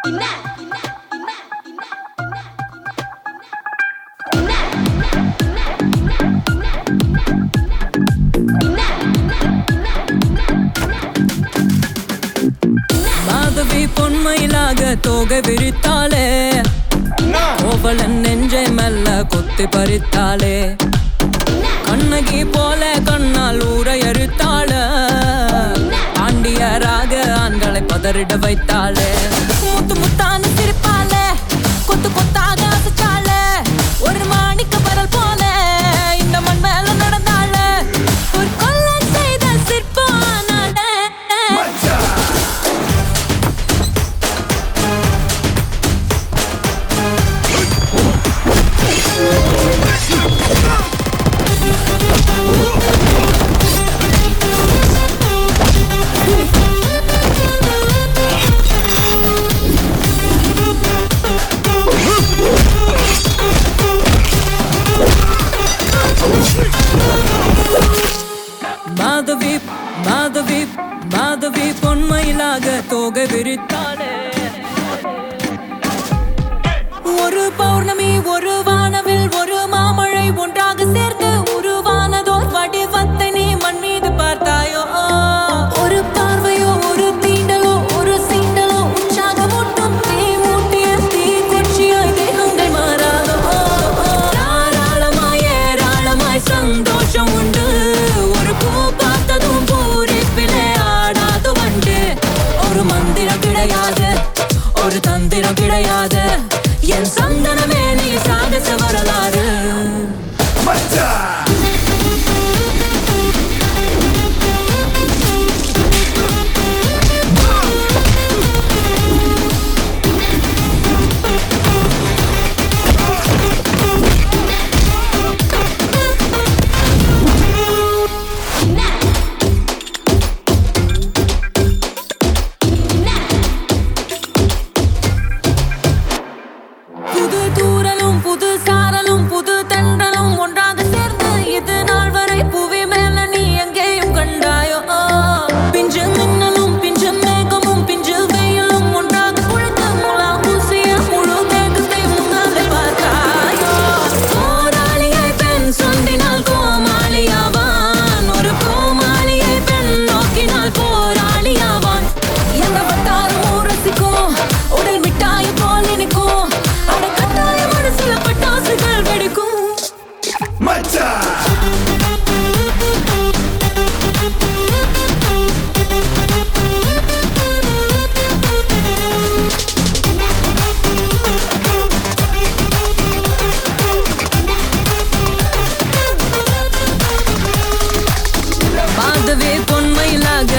மாதவி பொன்மையிலாக தோகை விரித்தாளே கோவலன் நெஞ்சை மெல்ல கொத்தி பறித்தாளே கண்ணகி போல கண்ணால் ஊரை எரித்தாள ஆண்டியராக ஆண்களை பதறிட வைத்தாளே முத்து முத்தான சிரிப்பாளே கொத்து கொத்தாக அசைச்சாளே ஒரு மாணிக்க பரல் போல இந்த மண் மேல நடந்தாள ஒரு கொள்ளை செய்த சிற்பானாளே மாதவி மாதவி மாதவி பொன்மையிலாக தோகை விரித்தாளே ஒரு பௌர்ணமி ஒரு வானவில் ஒரு மாமழை ஒன்றாக சேர்ந்து உருவானதோர் வடிவத்தை நீ மண் மீது பார்த்தாயோ ஒரு பார்வையோ ஒரு தீண்டலோ ஒரு சீண்டலோ உற்சாகமூட்டும் தீ மூட்டிய தீ கொச்சியாய் தேகங்கள் மாறாதோ தாராளமாய் ஏராளமாய் சந்தோஷம் உண்டு ஒரு பூ பார்த்ததும் பூரிப்பிலே ஆடாது வண்டு ஒரு மந்திரம் கிடையாது ஒரு தந்திரம் கிடையாது என் சந்தனமே நீ சாகச வரலாறு புது தூரலும் புது சாரலும் புது தென்றலும் ஒன்றாக சேர்ந்து இது நாள் வரை புவி மேல நீ எங்கேயும் கண்டாயோ பிஞ்சு மின்னலும் பிஞ்சு மேகமும் பிஞ்சு வெயிலும் ஒன்றாக குழைத்து முலா பூசிய முழு மேகத்தை முன்னாலே பார்த்தாயோ போராளியை பெண் சொந்தினால் கோமாளியாவான் ஒரு கோமாளியை பெண் நோக்கினால் போராளியாவான் எந்த வட்டாரம் ரசிக்கும் உடல் மிட்டாய போல் நினைக்கும் அட கட்டாய மனசுல பட்டாசுகள் வெடிக்கும் மாதவே பொன்மையிலாக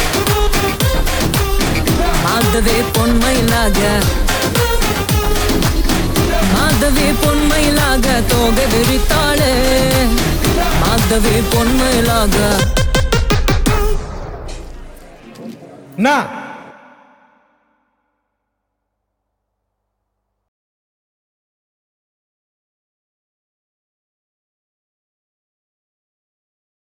மாதவே பொன்மையிலாக மாதவி பொன்மையிலாக தோகை விரித்தாளே மாதவி பொன்மையிலாக என்ன